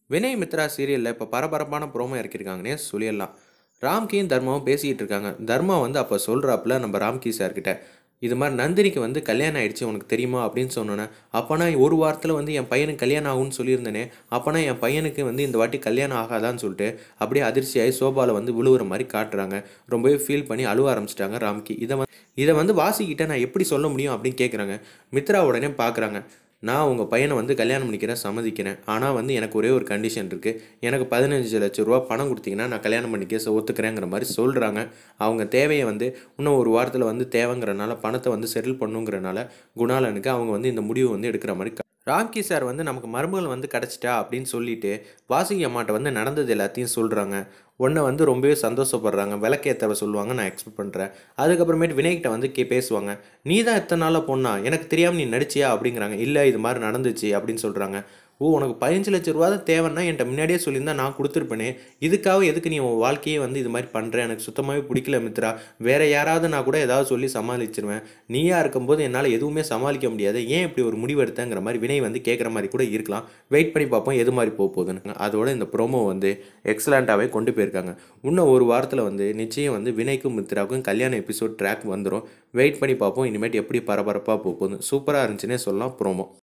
வினய் மித்ரா சீரியலில் இப்போ பரபரப்பான ப்ரோமோ இறக்கியிருக்காங்கன்னே சொல்லிடலாம் ராம்கியும் தர்மாவும் பேசிக்கிட்டு இருக்காங்க தர்மா வந்து அப்போ சொல்கிறாப்புல நம்ம ராம்கி சார்கிட்ட இது மாதிரி நந்தினிக்கு வந்து கல்யாணம் ஆயிடுச்சு உனக்கு தெரியுமா அப்படின்னு சொன்னோன்னே அப்போனா ஒரு வாரத்தில் வந்து என் பையனுக்கு கல்யாணம் ஆகும்னு சொல்லியிருந்தேனே அப்போனா என் பையனுக்கு வந்து இந்த வாட்டி கல்யாணம் ஆகாதான்னு சொல்லிட்டு அப்படியே அதிர்ச்சியாகி சோபாவில் வந்து விழுவுற மாதிரி காட்டுறாங்க ரொம்பவே ஃபீல் பண்ணி அழுவ ஆரம்பிச்சிட்டாங்க ராம்கி இதை வந்து இதை வந்து வாசிக்கிட்ட நான் எப்படி சொல்ல முடியும் அப்படின்னு கேட்குறாங்க மித்ரா உடனே பார்க்குறாங்க நான் உங்கள் பையனை வந்து கல்யாணம் பண்ணிக்கிறேன் சம்மதிக்கிறேன் ஆனால் வந்து எனக்கு ஒரே ஒரு கண்டிஷன் இருக்குது எனக்கு பதினஞ்சு லட்ச ரூபா பணம் கொடுத்தீங்கன்னா நான் கல்யாணம் பண்ணிக்க ச- ஒத்துக்கிறேங்கிற மாதிரி சொல்கிறாங்க அவங்க தேவையை வந்து இன்னும் ஒரு வாரத்தில் வந்து தேவைங்கிறனால பணத்தை வந்து செட்டில் பண்ணுங்கிறனால குணாலனுக்கு அவங்க வந்து இந்த முடிவு வந்து எடுக்கிற மாதிரி கா- ராம்கி சார் வந்து நமக்கு மருமகள் வந்து கிடச்சிட்டா அப்படின்னு சொல்லிட்டு வாசுகி அம்மாட்ட வந்து நடந்தது எல்லாத்தையும் சொல்கிறாங்க உன்னை வந்து ரொம்பவே சந்தோஷப்படுறாங்க விளக்கேற்ற சொல்லுவாங்க நான் எக்ஸ்பெக்ட் பண்ணுறேன் அதுக்கப்புறமேட்டு வினய்கிட்ட வந்து கே பேசுவாங்க நீ தான் எத்தனை நாளாக பொண்ணா எனக்கு தெரியாமல் நீ நடிச்சியா அப்படிங்கிறாங்க இல்லை இது மாதிரி நடந்துச்சு அப்படின்னு சொல்கிறாங்க ஓ உனக்கு பதினஞ்சு லட்ச ரூபா தான் தேவைன்னா என்கிட்ட முன்னாடியே சொல்லியிருந்தா நான் கொடுத்துருப்பேனே இதுக்காக எதுக்கு நீ உன் வாழ்க்கையே வந்து இது மாதிரி பண்ணுற எனக்கு சுத்தமாகவே பிடிக்கல மித்ரா வேற யாராவது நான் கூட ஏதாவது சொல்லி சமாளிச்சிருவேன் நீயா இருக்கும்போது என்னால் எதுவுமே சமாளிக்க முடியாது ஏன் இப்படி ஒரு முடிவு எடுத்தேங்கிற மாதிரி வினய் வந்து கேட்குற மாதிரி கூட இருக்கலாம் வெயிட் பண்ணி பார்ப்போம் எது மாதிரி போக போகுதுன்னு அதோட இந்த ப்ரோமோ வந்து எக்ஸலண்ட்டாகவே கொண்டு போயிருக்காங்க இன்னும் ஒரு வாரத்தில் வந்து நிச்சயம் வந்து வினய்க்கும் மித்ராவுக்கும் கல்யாண எபிசோட் ட்ராக் வந்துடும் வெயிட் பண்ணி பார்ப்போம் இனிமேட்டு எப்படி பரபரப்பாக போக போகுது சூப்பராக இருந்துச்சுன்னே சொல்லலாம் ப்ரோமோ